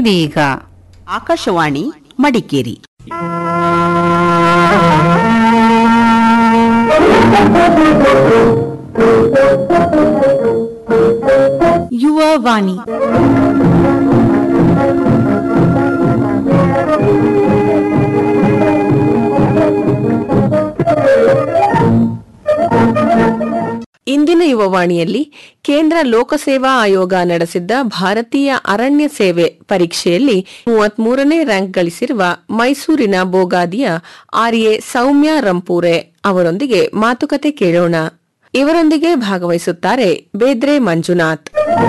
ಇದೀಗ ಆಕಾಶವಾಣಿ ಮಡಿಕೇರಿ ಯುವ ವಾಣಿ ಇಂದಿನ ಯುವವಾಣಿಯಲ್ಲಿ ಕೇಂದ್ರ ಲೋಕಸೇವಾ ಆಯೋಗ ನಡೆಸಿದ್ದ ಭಾರತೀಯ ಅರಣ್ಯ ಸೇವೆ ಪರೀಕ್ಷೆಯಲ್ಲಿ ಮೂವತ್ಮೂರನೇ ರ್ಯಾಂಕ್ ಗಳಿಸಿರುವ ಮೈಸೂರಿನ ಬೋಗಾದಿಯ ಆರ್ಎ ಸೌಮ್ಯ ರಂಪೂರೆ ಅವರೊಂದಿಗೆ ಮಾತುಕತೆ ಕೇಳೋಣ ಇವರೊಂದಿಗೆ ಭಾಗವಹಿಸುತ್ತಾರೆ ಬೇದ್ರೆ ಮಂಜುನಾಥ್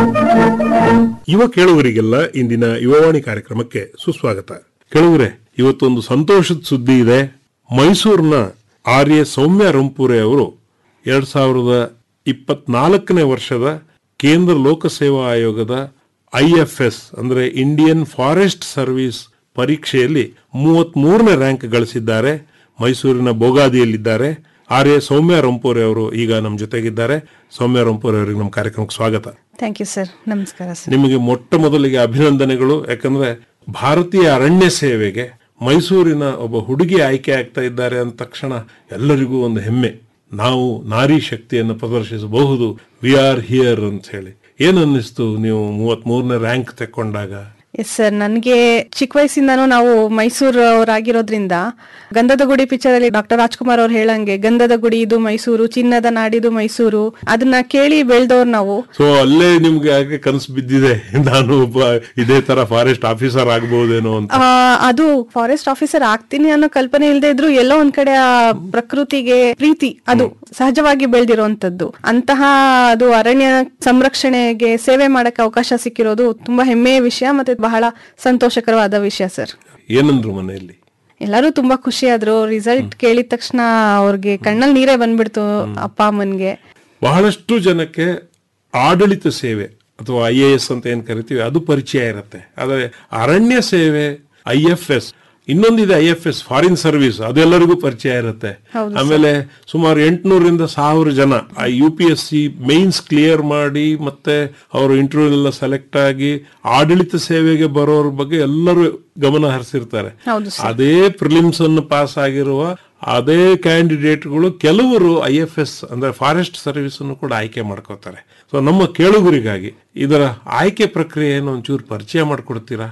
ಯುವ ಕೇಳುಗರಿಗೆಲ್ಲ ಇಂದಿನ ಯುವವಾಣಿ ಕಾರ್ಯಕ್ರಮಕ್ಕೆ ಸುಸ್ವಾಗತ ಕೇಳುಗರೆ ಇವತ್ತೊಂದು ಸಂತೋಷದ ಸುದ್ದಿ ಇದೆ ಮೈಸೂರಿನ ಆರ್ಯ ಸೌಮ್ಯ ರಂಪುರೆ ಅವರು ಎರಡ್ ಸಾವಿರದ ಇಪ್ಪತ್ನಾಲ್ಕನೇ ವರ್ಷದ ಕೇಂದ್ರ ಲೋಕಸೇವಾ ಆಯೋಗದ ಐಎಫ್ಎಸ್ ಅಂದ್ರೆ ಇಂಡಿಯನ್ ಫಾರೆಸ್ಟ್ ಸರ್ವಿಸ್ ಪರೀಕ್ಷೆಯಲ್ಲಿ ಮೂವತ್ತ್ ಮೂರನೇ ರ್ಯಾಂಕ್ ಗಳಿಸಿದ್ದಾರೆ ಮೈಸೂರಿನ ಬೋಗಾದಿಯಲ್ಲಿದ್ದಾರೆ ಆರ್ಯ ಸೌಮ್ಯ ರಂಪುರೆ ಅವರು ಈಗ ನಮ್ಮ ಜೊತೆಗಿದ್ದಾರೆ ಸೌಮ್ಯ ರಂಪುರೆ ಅವರಿಗೆ ನಮ್ಮ ಕಾರ್ಯಕ್ರಮಕ್ಕೆ ಸ್ವಾಗತ ಥ್ಯಾಂಕ್ ಯು ಸರ್ ನಮಸ್ಕಾರ ಸರ್ ನಿಮಗೆ ಮೊಟ್ಟ ಮೊದಲಿಗೆ ಅಭಿನಂದನೆಗಳು ಯಾಕಂದ್ರೆ ಭಾರತೀಯ ಅರಣ್ಯ ಸೇವೆಗೆ ಮೈಸೂರಿನ ಒಬ್ಬ ಹುಡುಗಿ ಆಯ್ಕೆ ಆಗ್ತಾ ಇದ್ದಾರೆ ಅಂದ ತಕ್ಷಣ ಎಲ್ಲರಿಗೂ ಒಂದು ಹೆಮ್ಮೆ ನಾವು ನಾರಿ ಶಕ್ತಿಯನ್ನು ಪ್ರದರ್ಶಿಸಬಹುದು ವಿ ಆರ್ ಹಿಯರ್ ಅಂತ ಹೇಳಿ ಏನ್ ಅನ್ನಿಸ್ತು ನೀವು ಮೂವತ್ತ್ ಮೂರನೇ ರ್ಯಾಂಕ್ ತೆಕ್ಕೊಂಡಾಗ ಎಸ್ ಸರ್ ನನಗೆ ಚಿಕ್ಕ ವಯಸ್ಸಿಂದಾನು ನಾವು ಮೈಸೂರು ಅವರಾಗಿರೋದ್ರಿಂದ ಗಂಧದ ಗುಡಿ ಪಿಕ್ಚರ್ ಅಲ್ಲಿ ಡಾಕ್ಟರ್ ರಾಜ್ಕುಮಾರ್ ಅವ್ರು ಹೇಳಂಗೆ ಗಂಧದ ಗುಡಿ ಇದು ಮೈಸೂರು ಚಿನ್ನದ ನಾಡಿದು ಮೈಸೂರು ಅದನ್ನ ಕೇಳಿ ಬೆಳೆದವ್ರು ನಾವು ಸೊ ಅಲ್ಲೇ ನಿಮ್ಗೆ ಯಾಕೆ ಕನಸು ಬಿದ್ದಿದೆ ನಾನು ಒಬ್ಬ ಇದೇ ತರ ಫಾರೆಸ್ಟ್ ಆಫೀಸರ್ ಆಗ್ಬಹುದೇನೋ ಅಂತ ಆ, ಅದು ಫಾರೆಸ್ಟ್ ಆಫೀಸರ್ ಆಗ್ತೀನಿ ಅನ್ನೋ ಕಲ್ಪನೆ ಇಲ್ಲದೆ ಇದ್ರು ಎಲ್ಲೋ ಒಂದ್ ಕಡೆ ಆ ಪ್ರಕೃತಿಗೆ ಪ್ರೀತಿ ಅದು ಸಹಜವಾಗಿ ಬೆಳೆದಿರುವಂತದ್ದು ಅಂತಹ ಅದು ಅರಣ್ಯ ಸಂರಕ್ಷಣೆಗೆ ಸೇವೆ ಮಾಡಕ್ಕೆ ಅವಕಾಶ ಸಿಕ್ಕಿರೋದು ತುಂಬಾ ಹೆಮ್ಮೆಯ ವಿಷಯ ಮತ್ತೆ ಬಹಳ ಸಂತೋಷಕರವಾದ ವಿಷಯ ಸರ್ ಏನಂದ್ರು ಮನೆಯಲ್ಲಿ ಎಲ್ಲರೂ ತುಂಬಾ ಖುಷಿ ಆದ್ರು ರಿಸಲ್ಟ್ ಕೇಳಿದ ತಕ್ಷಣ ಅವ್ರಿಗೆ ಕಣ್ಣಲ್ಲಿ ನೀರೇ ಬಂದ್ಬಿಡ್ತು ಅಪ್ಪ ಅಮ್ಮನ್ಗೆ ಬಹಳಷ್ಟು ಜನಕ್ಕೆ ಆಡಳಿತ ಸೇವೆ ಅಥವಾ ಐ ಎ ಎಸ್ ಅಂತ ಏನ್ ಕರಿತೀವಿ ಅದು ಪರಿಚಯ ಇರುತ್ತೆ ಆದರೆ ಅರಣ್ಯ ಸೇವೆ ಐ ಎಫ್ ಎಸ್ ಇನ್ನೊಂದಿದೆ I F S foreign service ಅದೆಲ್ಲರಿಗೂ ಪರಿಚಯ ಇರುತ್ತೆ ಆಮೇಲೆ ಸುಮಾರು ಎಂಟುನೂರಿಂದ ಸಾವಿರ ಜನ ಆ U P S C mains clear ಮಾಡಿ ಮತ್ತೆ ಅವರು ಇಂಟರ್ವ್ಯೂ ಎಲ್ಲ ಸೆಲೆಕ್ಟ್ ಆಗಿ ಆಡಳಿತ ಸೇವೆಗೆ ಬರೋರ ಬಗ್ಗೆ ಎಲ್ಲರೂ ಗಮನ ಹರಿಸಿರ್ತಾರೆ ಅದೇ ಪ್ರಿಲಿಮ್ಸ್ ಅನ್ನು ಪಾಸ್ ಆಗಿರುವ ಅದೇ ಕ್ಯಾಂಡಿಡೇಟ್ಗಳು ಕೆಲವರು ಐ ಎಫ್ ಎಸ್ ಅಂದ್ರೆ ಫಾರೆಸ್ಟ್ ಸರ್ವಿಸ್ ಅನ್ನು ಕೂಡ ಆಯ್ಕೆ ಮಾಡ್ಕೋತಾರೆ ಸೊ ನಮ್ಮ ಕೇಳುಗರಿಗಾಗಿ ಇದರ ಆಯ್ಕೆ ಪ್ರಕ್ರಿಯೆಯನ್ನು ಒಂಚೂರು ಪರಿಚಯ ಮಾಡ್ಕೊಡ್ತೀರಾ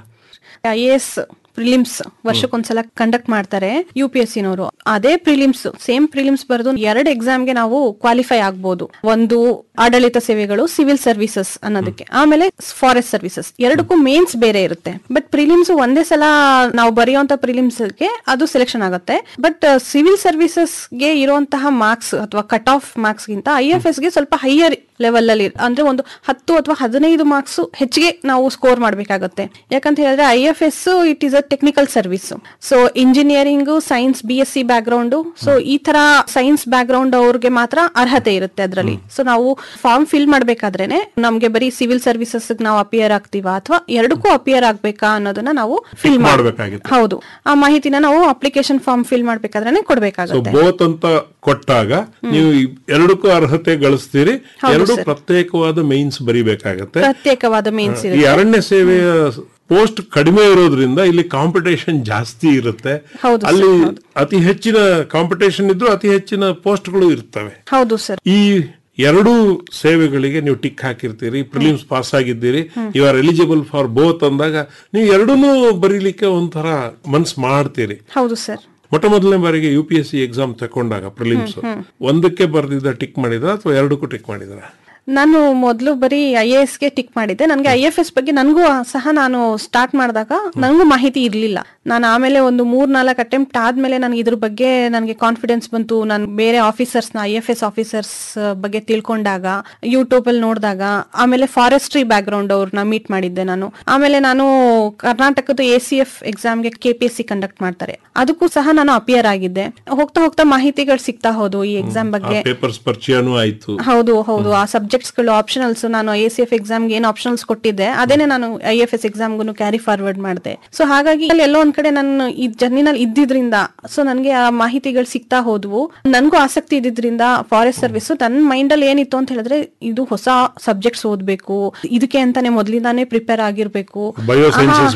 ಐ ಎಸ್ ಪ್ರಿಲಿಮ್ಸ್ ವರ್ಷಕ್ಕೊಂದ್ಸಲ ಕಂಡಕ್ಟ್ ಮಾಡ್ತಾರೆ ಯು ಪಿ ಎಸ್ ಸಿನವರು ಅದೇ ಪ್ರಿಲಿಮ್ಸ್ ಸೇಮ್ ಪ್ರಿಲಿಮ್ಸ್ ಬರೆದು ಎರಡು ಎಕ್ಸಾಮ್ಗೆ ನಾವು ಕ್ವಾಲಿಫೈ ಆಗ್ಬೋದು ಒಂದು ಆಡಳಿತ ಸೇವೆಗಳು ಸಿವಿಲ್ ಸರ್ವಿಸಸ್ ಅನ್ನೋದಕ್ಕೆ ಆಮೇಲೆ ಫಾರೆಸ್ಟ್ ಸರ್ವಿಸಸ್ ಎರಡಕ್ಕೂ ಮೇನ್ಸ್ ಬೇರೆ ಇರುತ್ತೆ ಬಟ್ ಪ್ರಿಲಿಮ್ಸ್ ಒಂದೇ ಸಲ ನಾವು ಬರೆಯುವಂತ ಪ್ರಿಲಿಮ್ಸ್ಗೆ ಅದು ಸೆಲೆಕ್ಷನ್ ಆಗುತ್ತೆ ಬಟ್ ಸಿವಿಲ್ ಸರ್ವಿಸಸ್ಗೆ ಇರುವಂತಹ ಮಾರ್ಕ್ಸ್ ಅಥವಾ ಕಟ್ ಆಫ್ ಮಾರ್ಕ್ಸ್ ಗಿಂತ ಐ ಎಫ್ ಎಸ್ ಗೆ ಸ್ವಲ್ಪ ಹೈಯರ್ ಲೆವೆಲ್ ಅಲ್ಲಿ ಅಂದ್ರೆ ಒಂದು ಹತ್ತು ಅಥವಾ ಹದಿನೈದು ಮಾರ್ಕ್ಸ್ ಹೆಚ್ಚಿಗೆ ನಾವು ಸ್ಕೋರ್ ಮಾಡಬೇಕಾಗುತ್ತೆ ಯಾಕಂತ ಹೇಳಿದ್ರೆ I F S it is uh technical service so engineering science B S C background so ಈ ತರ ಸೈನ್ಸ್ ಬ್ಯಾಕ್ ಗ್ರೌಂಡ್ ಅವ್ರಿಗೆ ಮಾತ್ರ ಅರ್ಹತೆ ಇರುತ್ತೆ ಅದರಲ್ಲಿ ಸೊ ನಾವು ಫಾರ್ಮ್ ಫಿಲ್ ಮಾಡ್ಬೇಕಾದ್ರೇನೆ ನಮ್ಗೆ ಬರೀ ಸಿವಿಲ್ ಸರ್ವಿಸಸ್ ನಾವು ಅಪಿಯರ್ ಆಗ್ತೀವಾ ಅಥವಾ ಎರಡಕ್ಕೂ ಅಪಿಯರ್ ಆಗ್ಬೇಕಾ ಅನ್ನೋದನ್ನ ನಾವು ಫಿಲ್ ಮಾಡ್ಬೇಕಾಗಿತ್ತು. ಹೌದು ಆ ಮಾಹಿತಿನ ನಾವು ಅಪ್ಲಿಕೇಶನ್ ಫಾರ್ಮ್ ಫಿಲ್ ಮಾಡ್ಬೇಕಾದ್ರೆ ಸೊ ಕೊಡ್ಬೇಕಾಗುತ್ತೆ ಬೋತ್ ಅಂತ ಕೊಟ್ಟಾಗ ನೀವು ಈ ಎರಡಕ್ಕೂ ಅರ್ಹತೆ ಗಳಿಸ್ತೀರಿ ಎರಡು ಪ್ರತ್ಯೇಕವಾದ ಮೈನ್ಸ್ ಬರಿಬೇಕಾಗತ್ತೆ ಪ್ರತ್ಯೇಕವಾದ ಮೇನ್ಸ್ ಈ ಅರಣ್ಯ ಸೇವೆಯ ಪೋಸ್ಟ್ ಕಡಿಮೆ ಇರೋದ್ರಿಂದ ಇಲ್ಲಿ ಕಾಂಪಿಟೇಷನ್ ಜಾಸ್ತಿ ಇರುತ್ತೆ ಹೌದು ಅಲ್ಲಿ ಅತಿ ಹೆಚ್ಚಿನ ಕಾಂಪಿಟೇಷನ್ ಇದ್ರು ಅತಿ ಹೆಚ್ಚಿನ ಪೋಸ್ಟ್ಗಳು ಇರ್ತವೆ ಹೌದು ಸರ್ ಈ ಎರಡೂ ಸೇವೆಗಳಿಗೆ ನೀವು ಟಿಕ್ ಹಾಕಿರ್ತೀರಿ ಪ್ರಿಲಿಮ್ಸ್ ಪಾಸ್ ಆಗಿದ್ದೀರಿ you are eligible for both ಅಂದಾಗ ನೀವು ಎರಡನ್ನೂ ಬರೀಲಿಕ್ಕೆ ಒಂಥರ ಮನ್ಸ್ ಮಾಡ್ತೀರಿ ಹೌದು ಸರ್ ಮೊಟ್ಟ ಮೊದಲನೇ ಬಾರಿಗೆ U P S C exam ತಕೊಂಡಾಗ ಪ್ರಿಲಿಮ್ಸ್ ಒಂದಕ್ಕೆ ಬರ್ದಿದ್ದ ಟಿಕ್ ಮಾಡಿದ್ರ ಅಥವಾ ಎರಡಕ್ಕೂ ಟಿಕ್ ಮಾಡಿದ್ರ ನಾನು ಮೊದಲು ಬರೀ ಐ ಎ ಗೆ ಟಿಕ್ ಮಾಡಿದ್ದೆ ನನಗೆ ಐ ಎಫ್ ಎಸ್ ಬಗ್ಗೆ ನನಗೂ ಸಹ ನಾನು ಸ್ಟಾರ್ಟ್ ಮಾಡಿದಾಗ ನನಗೂ ಮಾಹಿತಿ ಇರಲಿಲ್ಲ ನಾನು ಆಮೇಲೆ ಒಂದು ಮೂರ್ ನಾಲ್ಕು ಅಟೆಂಪ್ಟ್ ಆದ್ಮೇಲೆ ನನಗೆ ಇದ್ರ ಬಗ್ಗೆ ನನಗೆ ಕಾನ್ಫಿಡೆನ್ಸ್ ಬಂತು ನಾನು ಬೇರೆ ಆಫೀಸರ್ಸ್ ನ ಐ ಎಫ್ ಎಸ್ ಆಫೀಸರ್ಸ್ ಬಗ್ಗೆ ತಿಳ್ಕೊಂಡಾಗ ಯೂಟ್ಯೂಬ್ ಅಲ್ಲಿ ನೋಡಿದಾಗ ಆಮೇಲೆ ಫಾರೆಸ್ಟ್ರಿ ಬ್ಯಾಕ್ ಗ್ರೌಂಡ್ ಅವ್ರನ್ನ ಮೀಟ್ ಮಾಡಿದ್ದೆ ನಾನು ಆಮೇಲೆ ನಾನು ಕರ್ನಾಟಕದ ಎ ಸಿ ಎಫ್ ಎಕ್ಸಾಮ್ಗೆ K P S C conduct ಮಾಡ್ತಾರೆ ಅದಕ್ಕೂ ಸಹ ನಾನು ಅಪಿಯರ್ ಆಗಿದ್ದೆ ಹೋಗ್ತಾ ಹೋಗ್ತಾ ಮಾಹಿತಿಗಳು ಸಿಗ್ತಾ ಹೋದು ಈ ಎಕ್ಸಾಮ್ ಬಗ್ಗೆ ಪೇಪರ್ಸ್ ಪರಿಚಯನೂ ಆಯ್ತು ಹೌದು ಹೌದು ಆ ಸಬ್ಜೆಕ್ಟ್ಸ್ ಗಳು ಆಪ್ಷನಲ್ಸ್ ನಾನು ಎ ಸಿ ಎಫ್ ಎಕ್ಸಾಮ್ಗೆ ಏನು ಆಪ್ಷನಲ್ಸ್ ಕೊಟ್ಟಿದ್ದೆ ಅದೇನೆ ನಾನು ಐ ಎಫ್ ಎಸ್ ಎಕ್ಸಾಮ್ಗೂ ಕ್ಯಾರಿ ಫಾರ್ವರ್ಡ್ ಮಾಡಿದೆ ಸೊ ಹಾಗಾಗಿ ಅಲ್ಲಿ ಎಲ್ಲೋ ಒಂದ್ ಕಡೆ ನಾನು ಈ ಜರ್ನಿನಲ್ಲಿ ಇದ್ದಿದ್ರಿಂದ ಸೊ ನನಗೆ ಆ ಮಾಹಿತಿಗಳು ಸಿಗ್ತಾ ಹೋದ್ವು ನನಗೂ ಆಸಕ್ತಿ ಇದ್ದಿದ್ರಿಂದ ಫಾರೆಸ್ಟ್ ಸರ್ವಿಸ್ ನನ್ನ ಮೈಂಡ್ ಅಲ್ಲಿ ಏನಿತ್ತು ಅಂತ ಹೇಳಿದ್ರೆ ಇದು ಹೊಸ ಸಬ್ಜೆಕ್ಟ್ಸ್ ಓದ್ಬೇಕು ಇದಕ್ಕೆ ಅಂತಾನೆ ಮೊದ್ಲಿಂದಾನೇ ಪ್ರಿಪೇರ್ ಆಗಿರ್ಬೇಕು Biosciences